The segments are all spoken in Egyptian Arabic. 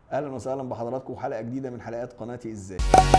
اهلا وسهلا بحضراتكم في حلقه جديده من حلقات قناتي ازاي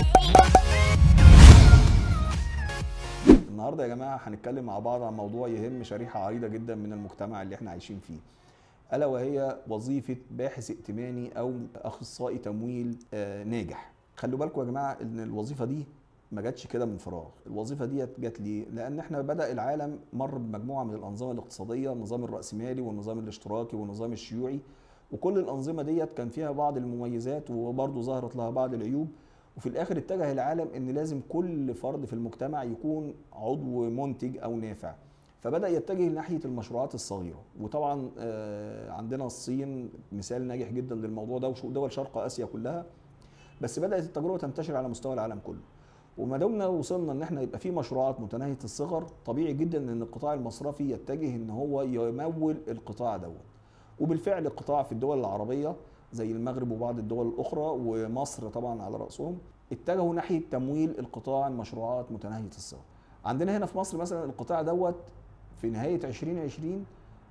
النهارده يا جماعه هنتكلم مع بعض عن موضوع يهم شريحه عريضه جدا من المجتمع اللي احنا عايشين فيه الا وهي وظيفه باحث ائتماني او اخصائي تمويل آه، ناجح خلوا بالكم يا جماعه ان الوظيفه دي ما جاتش كده من فراغ الوظيفه دي جت ليه لان احنا بدا العالم مر بمجموعه من الانظمه الاقتصاديه النظام الراسمالي والنظام الاشتراكي والنظام الشيوعي وكل الانظمه ديت كان فيها بعض المميزات وبرضه ظهرت لها بعض العيوب وفي الاخر اتجه العالم ان لازم كل فرد في المجتمع يكون عضو منتج او نافع فبدا يتجه ناحيه المشروعات الصغيره وطبعا آه، عندنا الصين مثال ناجح جدا للموضوع ده ودول شرق اسيا كلها بس بدات التجربه تنتشر على مستوى العالم كله وما دمنا وصلنا ان احنا يبقى في مشروعات متناهيه الصغر طبيعي جدا ان القطاع المصرفي يتجه ان هو يمول القطاع دوت وبالفعل القطاع في الدول العربيه زي المغرب وبعض الدول الاخرى ومصر طبعا على راسهم اتجهوا ناحيه تمويل القطاع المشروعات متناهيه الصغر عندنا هنا في مصر مثلا القطاع دوت في نهايه 2020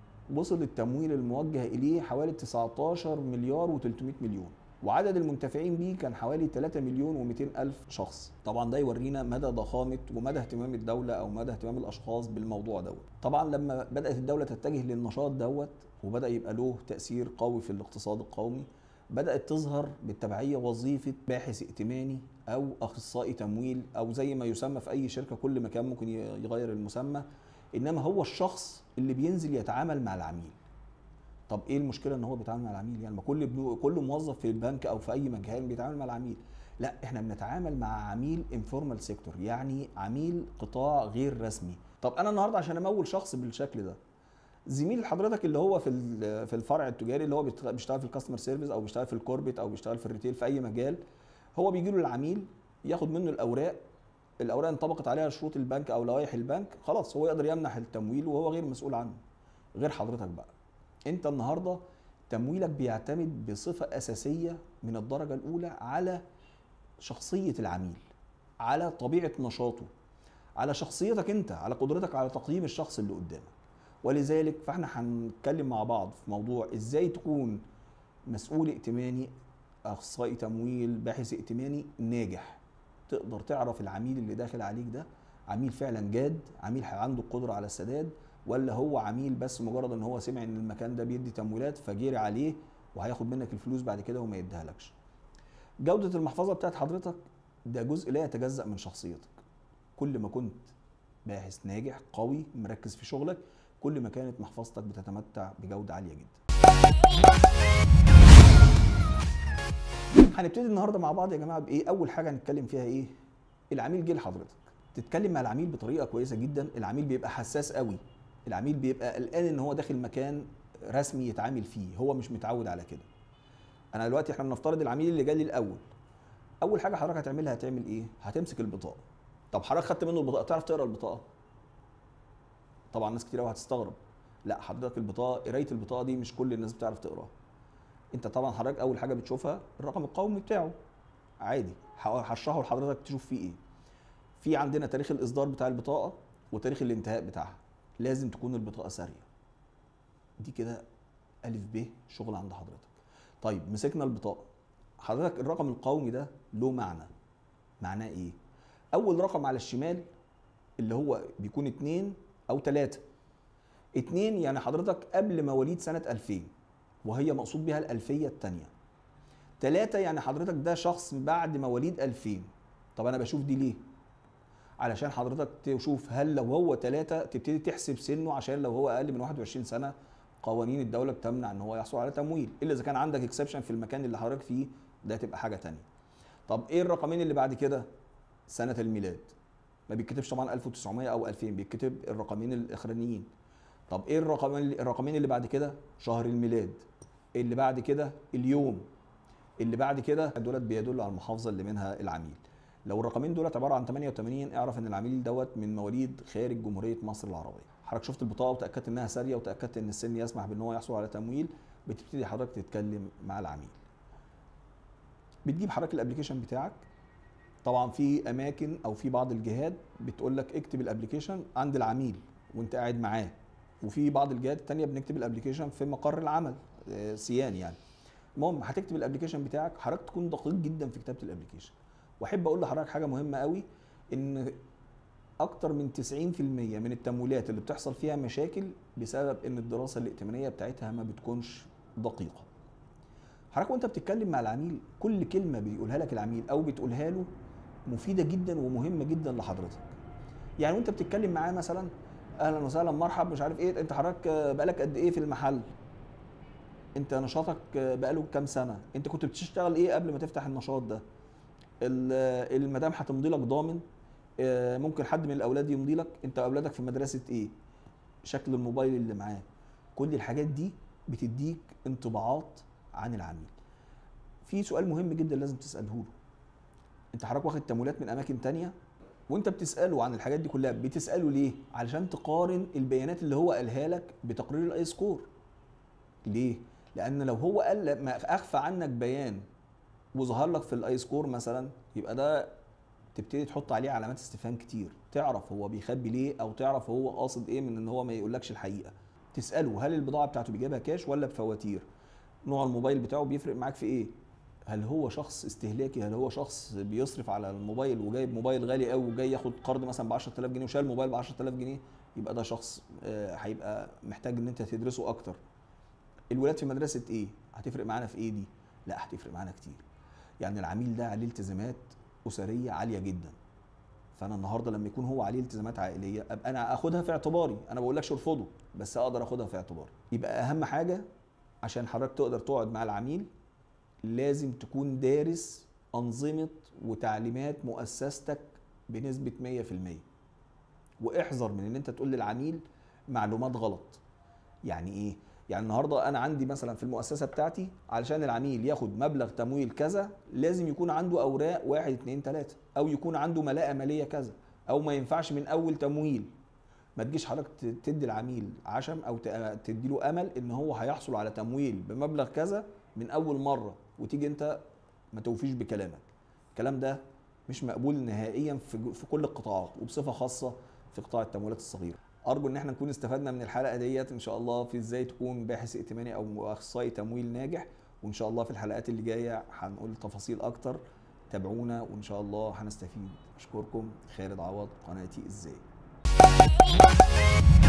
وصل التمويل الموجه اليه حوالي 19 مليار و300 مليون وعدد المنتفعين بيه كان حوالي 3 مليون و200 الف شخص طبعا ده يورينا مدى ضخامه ومدى اهتمام الدوله او مدى اهتمام الاشخاص بالموضوع دوت طبعا لما بدات الدوله تتجه للنشاط دوت وبدا يبقى له تاثير قوي في الاقتصاد القومي بدات تظهر بالتبعيه وظيفه باحث ائتماني او اخصائي تمويل او زي ما يسمى في اي شركه كل مكان ممكن يغير المسمى انما هو الشخص اللي بينزل يتعامل مع العميل طب ايه المشكله ان هو بيتعامل مع العميل يعني ما كل بنو... كل موظف في البنك او في اي مكان بيتعامل مع العميل لا احنا بنتعامل مع عميل انفورمال سيكتور يعني عميل قطاع غير رسمي طب انا النهارده عشان امول شخص بالشكل ده زميل حضرتك اللي هو في ال- في الفرع التجاري اللي هو بيشت- بيشتغل في الكاستمر سيرفيس او بيشتغل في الكوربيت او بيشتغل في الريتيل في اي مجال هو بيجي له العميل ياخد منه الاوراق الاوراق انطبقت عليها شروط البنك او لوائح البنك خلاص هو يقدر يمنح التمويل وهو غير مسؤول عنه غير حضرتك بقى انت النهارده تمويلك بيعتمد بصفه اساسيه من الدرجه الاولى على شخصيه العميل على طبيعه نشاطه على شخصيتك انت على قدرتك على تقييم الشخص اللي قدامك ولذلك فاحنا هنتكلم مع بعض في موضوع ازاي تكون مسؤول ائتماني اخصائي تمويل باحث ائتماني ناجح تقدر تعرف العميل اللي داخل عليك ده عميل فعلا جاد عميل عنده القدره على السداد ولا هو عميل بس مجرد ان هو سمع ان المكان ده بيدي تمويلات فجري عليه وهياخد منك الفلوس بعد كده وما يديها لكش جودة المحفظة بتاعت حضرتك ده جزء لا يتجزأ من شخصيتك كل ما كنت باحث ناجح قوي مركز في شغلك كل ما كانت محفظتك بتتمتع بجودة عالية جدا هنبتدي النهارده مع بعض يا جماعه بايه اول حاجه هنتكلم فيها ايه العميل جه لحضرتك تتكلم مع العميل بطريقه كويسه جدا العميل بيبقى حساس قوي العميل بيبقى قلقان ان هو داخل مكان رسمي يتعامل فيه هو مش متعود على كده انا دلوقتي احنا بنفترض العميل اللي جالي الاول اول حاجه حضرتك هتعملها هتعمل ايه هتمسك البطاقه طب حضرتك خدت منه البطاقه تعرف تقرا البطاقه طبعا ناس كتير قوي هتستغرب لا حضرتك البطاقه قرايه البطاقه دي مش كل الناس بتعرف تقراها انت طبعا حضرتك اول حاجه بتشوفها الرقم القومي بتاعه عادي ه- هشرحه لحضرتك تشوف فيه ايه في عندنا تاريخ الاصدار بتاع البطاقه وتاريخ الانتهاء بتاعها لازم تكون البطاقه ساريه دي كده الف ب شغل عند حضرتك طيب مسكنا البطاقه حضرتك الرقم القومي ده له معنى معناه ايه اول رقم على الشمال اللي هو بيكون اتنين او تلاتة اتنين يعني حضرتك قبل مواليد سنة 2000 وهي مقصود بها الألفية التانية تلاتة يعني حضرتك ده شخص بعد مواليد 2000 طب أنا بشوف دي ليه؟ علشان حضرتك تشوف هل لو هو تلاتة تبتدي تحسب سنه عشان لو هو أقل من 21 سنة قوانين الدولة بتمنع إن هو يحصل على تمويل إلا إذا كان عندك اكسبشن في المكان اللي حضرتك فيه ده تبقى حاجة تانية طب إيه الرقمين اللي بعد كده؟ سنة الميلاد ما بيتكتبش طبعا 1900 أو 2000 بيتكتب الرقمين الأخرانيين طب ايه الرقمين الرقمين اللي بعد كده شهر الميلاد اللي بعد كده اليوم اللي بعد كده دولت بيدلوا على المحافظه اللي منها العميل لو الرقمين دولت عباره عن 88 اعرف ان العميل دوت من مواليد خارج جمهوريه مصر العربيه حضرتك شفت البطاقه وتاكدت انها ساريه وتاكدت ان السن يسمح بان هو يحصل على تمويل بتبتدي حضرتك تتكلم مع العميل بتجيب حضرتك الابلكيشن بتاعك طبعا في اماكن او في بعض الجهات بتقول لك اكتب الابلكيشن عند العميل وانت قاعد معاه وفي بعض الجهات التانية بنكتب الابلكيشن في مقر العمل آه، سيان يعني المهم هتكتب الابلكيشن بتاعك حضرتك تكون دقيق جدا في كتابه الابلكيشن واحب اقول لحضرتك حاجه مهمه قوي ان اكتر من 90% من التمويلات اللي بتحصل فيها مشاكل بسبب ان الدراسه الائتمانيه بتاعتها ما بتكونش دقيقه حضرتك وانت بتتكلم مع العميل كل كلمه بيقولها لك العميل او بتقولها له مفيده جدا ومهمه جدا لحضرتك يعني وانت بتتكلم معاه مثلا اهلا وسهلا مرحب مش عارف ايه انت حضرتك بقالك قد ايه في المحل انت نشاطك بقاله كام سنه انت كنت بتشتغل ايه قبل ما تفتح النشاط ده ال- المدام هتمضي لك ضامن آه، ممكن حد من الاولاد يمضي لك انت اولادك في مدرسه ايه شكل الموبايل اللي معاه كل الحاجات دي بتديك انطباعات عن العميل في سؤال مهم جدا لازم تساله له انت حضرتك واخد تمويلات من اماكن تانية وانت بتساله عن الحاجات دي كلها بتساله ليه علشان تقارن البيانات اللي هو قالها لك بتقرير الاي سكور ليه لان لو هو قال ما اخفى عنك بيان وظهر لك في الاي سكور مثلا يبقى ده تبتدي تحط عليه علامات استفهام كتير تعرف هو بيخبي ليه او تعرف هو قاصد ايه من ان هو ما يقولكش الحقيقه تساله هل البضاعه بتاعته بيجيبها كاش ولا بفواتير نوع الموبايل بتاعه بيفرق معاك في ايه هل هو شخص استهلاكي هل هو شخص بيصرف على الموبايل وجايب موبايل غالي قوي وجاي ياخد قرض مثلا ب 10000 جنيه وشايل موبايل ب 10000 جنيه يبقى ده شخص آه، هيبقى محتاج ان انت تدرسه اكتر الولاد في مدرسه ايه هتفرق معانا في ايه دي لا هتفرق معانا كتير يعني العميل ده عليه التزامات اسريه عاليه جدا فانا النهارده لما يكون هو عليه التزامات عائليه ابقى انا اخدها في اعتباري انا ما بقولكش ارفضه بس اقدر اخدها في اعتباري يبقى اهم حاجه عشان حضرتك تقدر تقعد مع العميل لازم تكون دارس انظمه وتعليمات مؤسستك بنسبه 100% واحذر من ان انت تقول للعميل معلومات غلط يعني ايه يعني النهارده انا عندي مثلا في المؤسسه بتاعتي علشان العميل ياخد مبلغ تمويل كذا لازم يكون عنده اوراق واحد اتنين تلاته او يكون عنده ملاءه ماليه كذا او ما ينفعش من اول تمويل ما تجيش حضرتك ت- تدي العميل عشم او ت- تدي له امل ان هو هيحصل على تمويل بمبلغ كذا من اول مره وتيجي انت ما توفيش بكلامك الكلام ده مش مقبول نهائيا في في كل القطاعات وبصفه خاصه في قطاع التمويلات الصغيره ارجو ان احنا نكون استفدنا من الحلقه ديت ان شاء الله في ازاي تكون باحث ائتماني او اخصائي تمويل ناجح وان شاء الله في الحلقات اللي جايه هنقول تفاصيل اكتر تابعونا وان شاء الله هنستفيد اشكركم خالد عوض قناتي ازاي